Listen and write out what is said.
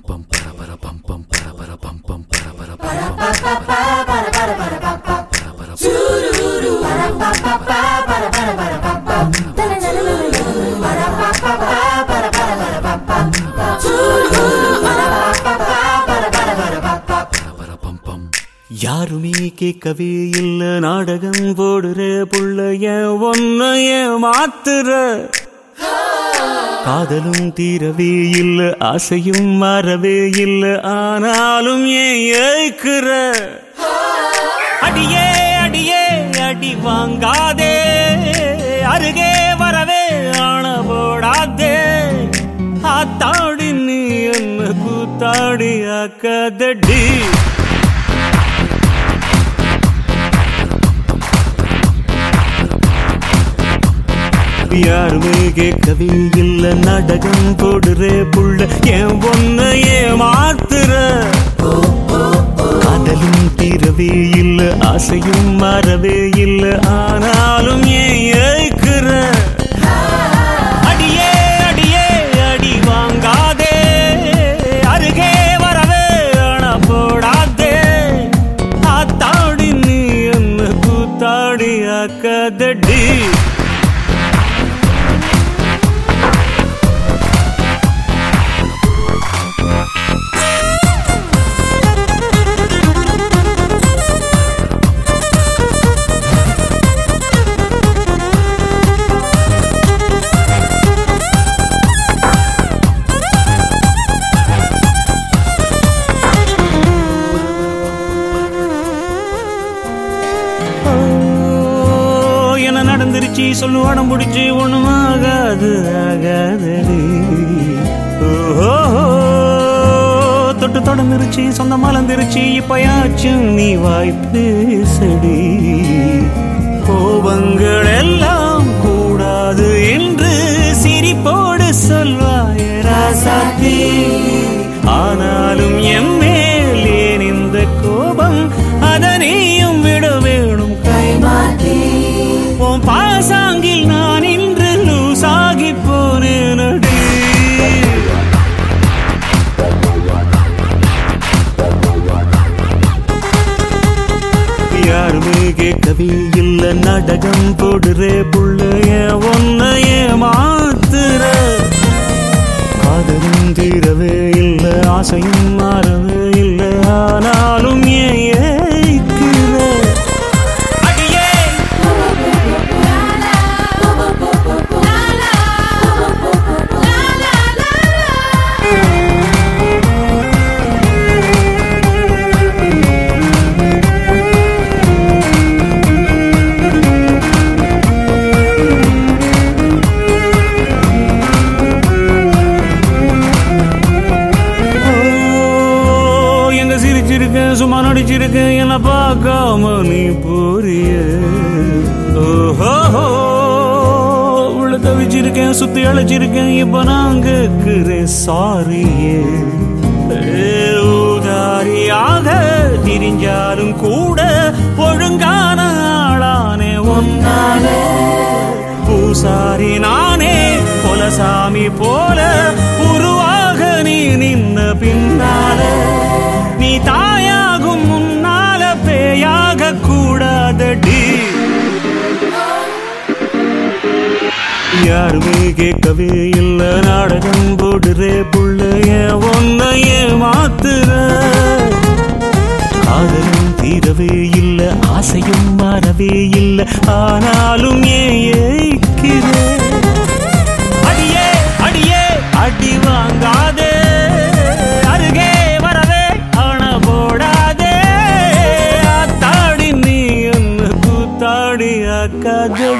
பம் பர பர பம் பம் பர பர பம் பம் பர பர பம் பம் பர பம் பம் யாருமே கேட்கவே இல்ல நாடகம் போடுற புள்ளைய ஒன்னைய மாத்துற காதலும் தீரவே இல்ல ஆசையும் மாறவே இல்ல ஆனாலும் ஏன் ஏய்க்கிற அடியே அடியே அடி வாங்காதே அருகே வரவே ஆன போடாதே ஆத்தாடி நீ என்ன கூத்தாடி ஆக்காதடி யாருமே கேட்கவே இல்ல நாடகம் போடுற புள்ள என் ஒன்ன ஏமாத்துற காதலும் தீரவே இல்ல ஆசையும் மாறவே இல்ல ஆனாலும் ஏன் ஏய்க்கிற அடியே அடியே அடி வாங்காதே அருகே வரவே அண போடாதே ஆத்தாடி நீ என்ன கூத்தாடி ஆக்காதடி ஓ, என்ன நடந்துருச்சு சொல்லு உடம் பிடிச்சி ஒண்ணும் ஆகாது ஆகாதடி ஓஹோ தொட்டு தொடர்ந்துருச்சு சொந்தம் மலர்ந்துருச்சு இப்பயாச்சும் நீ வாய் பேசடி கோபங்கள் எல்லாம் கூடாது என்று சிரிப்போடு சொல்வாய் ராசாத்தி ஆனாலும் என் மேல் ஏன் இந்த கோபம் அதனையும் விட வேணும் கைமாத்தி உன் பாசாங்கில் நான் இன்று லூசாகி போனேனடி யாருமே கேட்கவே இல்ல நாடகம் போடுற புள்ளைய ஒன்னைய மாத்துற காதலும் தீரவே இல்ல ஆசையும் மாறவே இல்ல ஆனாலும் ஏன் ஏய்க்கிற அடியே ஓ, எங்க சிரிச்சிருக்கேன் சும்மா நடிச்சிருக்கேன் என்ன பார்க்காம நீ போறிய ஓஹோ உள்ள தவிச்சிருக்கேன் சுத்தி அழைச்சிருக்கேன் இப்ப நான் கேட்கிறேன் சாரியே ஊதாரியாக திரிஞ்சாலும் கூட ஒழுங்கான ஆளானே ஒன்னாலே பூசாரி நானே கொலசாமி போல உருவாக நீ நின்ன பின்னால நீ தாயாகும் முன்னால பேயாக கூடாதடி யாருமே கேட்கவே இல்ல நாடகம் போடுற புள்ளைய ஒன்னைய மாத்துற காதலும் தீரவே இல்ல ஆசையும் மாறவே இல்ல ஆனாலும் ஏன் ஏய்க்கிற அடியே அடியே அடி வாங்காதே அருகே வரவே அண போடாதே ஆத்தாடி நீ என்ன கூத்தாடி ஆக்காதடி